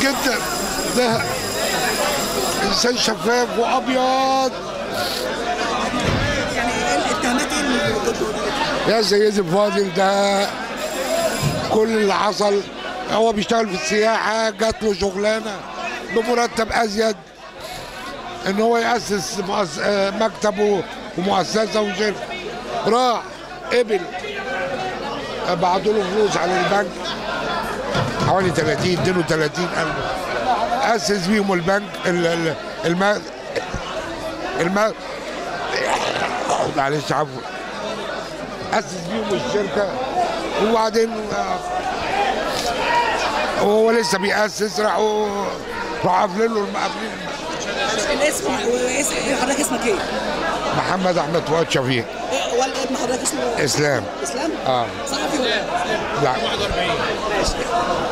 جدا ده انسان شفاف وابيض يعني ايه الاتهامات ايه اللي ضده يا سيدي الفاضل ده كل اللي حصل هو بيشتغل في السياحة جات له شغلانة بمرتب أزيد إن هو يأسس مؤس... آه، مكتب ومؤسسة وشركة راح قبل بعتوا له فلوس على البنك حوالي 30 32 ألف أسس بيهم البنك ال- ال- الم الم معلش عفوا اسس بيهم الشركه وبعدين آه، وهو لسه بيأسس راحوا راحوا قافلين له قافلين الاسم واسم إيه حضرتك اسمك ايه؟ محمد احمد فؤاد شفيق إيه والد ابن حضرتك اسمه اسلام اسلام؟ اه صحفي ولا لا ماشي